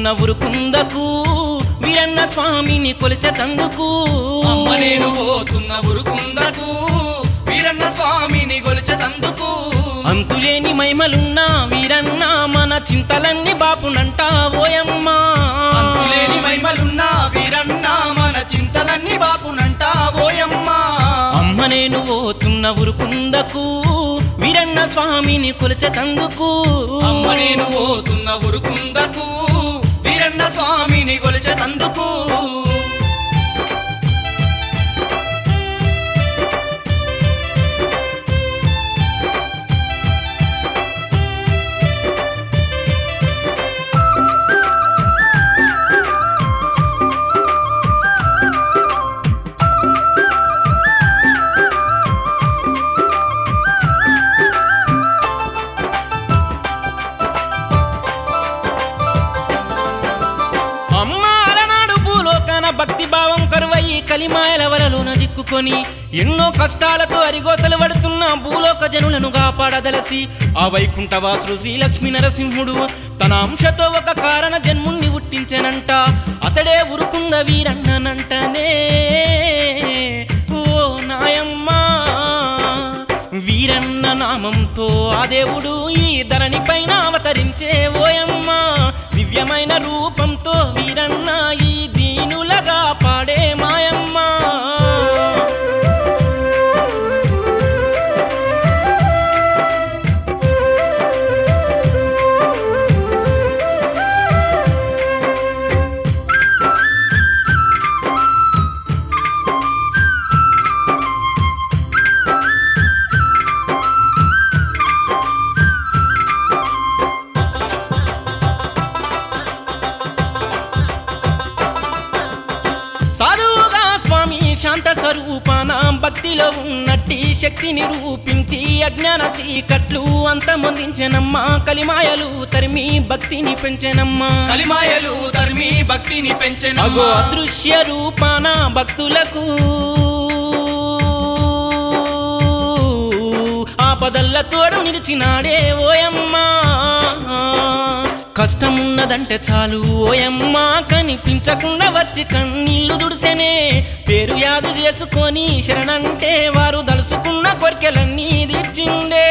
పోతున్న ఉరుకుందకు వీరన్న స్వామిని కొలిచెతందుకు అమ్మ నేను పోతున్న ఉరుకుందకు వీరన్న స్వామిని గొలిచెతందుకు అంతులేని మైమలున్న వీరన్న మన చింతలన్నీ బాపునంట ఓయమ్మా అంతులేని మైమలున్న వీరన్న మన చింతలన్నీ బాపునంట ఓయమ్మా అమ్మ నేను పోతున్న ఉరుకుందకు వీరన్న స్వామిని కొలిచెతందుకు అమ్మ నేను పోతున్న ఉరుకుందకు వీరన్న స్వామిని గొలిచెతందుకు అమ్మ అలనాడు భూలోకాన భక్తి భావం కరువయి కలిమాయల వలలోన దిక్కుకొని ఎన్నో కష్టాలతో అరిగోసలు పడుతున్న భూలోక జనులను కాపాడదలసి ఆ వైకుంఠవాసుడు శ్రీలక్ష్మీ నరసింహుడు తన అంశతో ఒక కారణ జన్ముణ్ణి పుట్టించెనంట అతడే ఉరుకుంద వీరన్ననంటనే ఓ నాయమ్మా వీరన్న నామంతో ఆ దేవుడు ఈ ధరణి పైన అవతరించే ఓయమ్మ దివ్యమైన రూపంతో వీరన్న ఈ దీనులగా పాడే మాయమ్మ సాధువుగా స్వామి శాంత స్వరూపాన భక్తిలో ఉన్నట్టి శక్తిని రూపించి అజ్ఞాన చీకట్లు అంతమొందించెనమ్మా కలిమాయలు తరిమి భక్తిని పెంచెనమ్మా కలిమాయలు ధర్మి భక్తిని అగో పెంచెనమ్మా అదృశ్య రూపాన భక్తులకు ఆపదల్ల తోడు నిలిచినాడే ఓయమ్మా కష్టమున్నదంటే చాలు ఓయమ్మా కనిపించకుండా వచ్చి కన్నీళ్లు దుడిసెనే పేరు యాదు చేసుకొని శరణంటే వారు దలుసుకున్న కోరికలన్నీ తీర్చిండే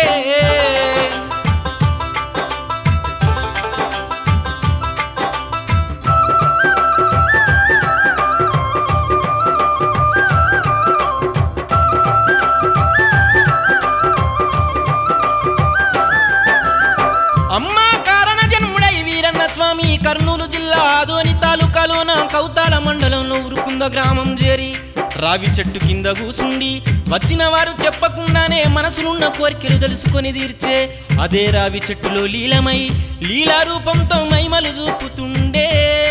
అమ్మ కారణ జన్ముడై వీరన్న స్వామి కర్నూలు జిల్లా ఆదోని తాలూకాలోన కౌతాల మండలంలో ఉరుకుంద గ్రామం చేరి రావి చెట్టు కింద కూసుండి వచ్చిన వారు చెప్పకుండానే మనసులున్న కోరికలు తెలుసుకొని తీర్చే అదే రావి చెట్టులో లీలమై లీలా రూపంతో మైమలు చూపుతుండే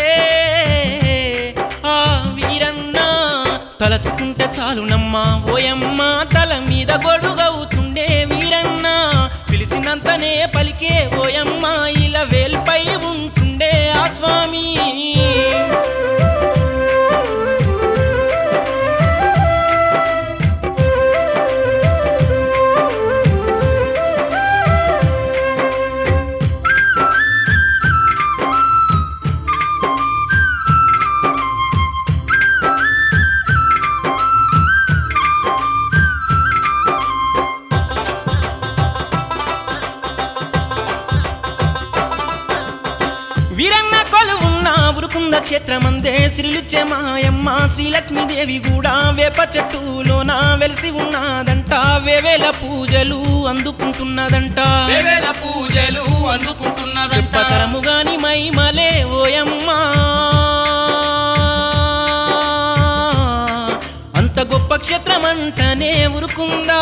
ఆ వీరన్న తలచుకుంటే చాలునమ్మా ఓయమ్మ తల మీద గొడుగవుతుండే వీరన్న పిలిచినంతనే పలికే ఓయమ్మ ఇలా వేల్పై ఉంటుండే ఆ స్వామి వీరన్న కొలువున్న ఉరుకుంద క్షేత్రమందే శ్రీలిచ్చే మాయమ్మ శ్రీలక్ష్మీదేవి కూడా వేప చెట్టులోన వెలిసి ఉన్నదంట వేవేల పూజలు అందుకుంటున్నదంట వేవేల పూజలు అందుకుంటున్నదంట చెప్పతరము గాని మైమలే ఓయమ్మ అంత గొప్ప క్షేత్రమంటనే ఉరుకుందా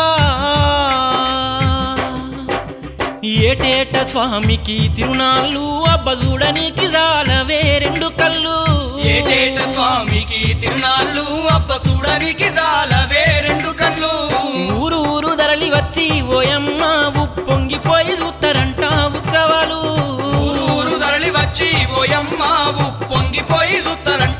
ఏటేట స్వామికి తిరునాళ్ళు అబ్బ చూడనీకి జాలవే రెండు కళ్ళు ఏటేట స్వామికి తిరునాళ్ళు అబ్బ చూడనికి జాలవే రెండు కళ్ళు ఊరు ఊరు ధరలి వచ్చి ఓయమ్మ ఉప్పొంగిపోయి చూస్తారంట ఉత్సవాలు ఊరు ఊరు తరలి వచ్చి ఓయమ్మ పొంగిపోయి చూస్తారంట